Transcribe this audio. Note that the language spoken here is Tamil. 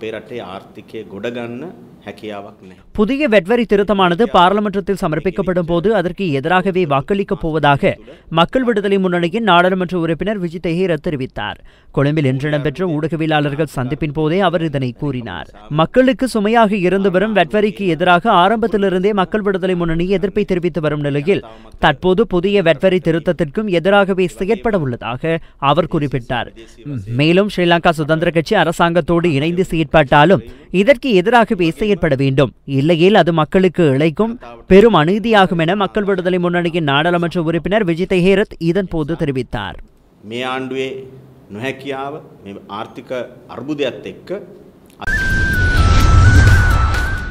අපේ රටේ ආර්ථිකය ගොඩගන්න හැකියාවක් නැහැ. புதிய வெட்வரி திருத்தமானது பாராளுமன்றத்தில் சமர்ப்பிக்கப்படும் போது அதற்கு எதிராகவே வாக்களிக்கப் போவதாக மக்கள் விடுதலை முன்னணியின் நாடாளுமன்ற உறுப்பினர் விஜய் தெஹீரத் தெரிவித்தார் கொழும்பில் இன்று இடம்பெற்ற ஊடகவியலாளர்கள் சந்திப்பின் போதே அவர் இதனை கூறினார் மக்களுக்கு சுமையாக இருந்து வரும் வெட்வரிக்கு எதிராக ஆரம்பத்திலிருந்தே மக்கள் விடுதலை முன்னணி எதிர்ப்பை தெரிவித்து வரும் நிலையில் தற்போது புதிய வெட்வரி திருத்தத்திற்கும் எதிராகவே செயற்பட உள்ளதாக அவர் குறிப்பிட்டார் மேலும் ஸ்ரீலங்கா சுதந்திர கட்சி அரசாங்கத்தோடு இணைந்து செயற்பட்டாலும் இதற்கு எதிராகவே செயற்பட வேண்டும் இல்லையேல் அது மக்களுக்கு இழைக்கும் பெரும் அநீதியாகும் என மக்கள் விடுதலை முன்னணியின் நாடாளுமன்ற உறுப்பினர் விஜய் தெஹேரத் இதன்போது தெரிவித்தார் මේ ආණ්ඩුවේ නොහැකියාව මේ ආර්ථික අර්බුදයක්ත් එක්ක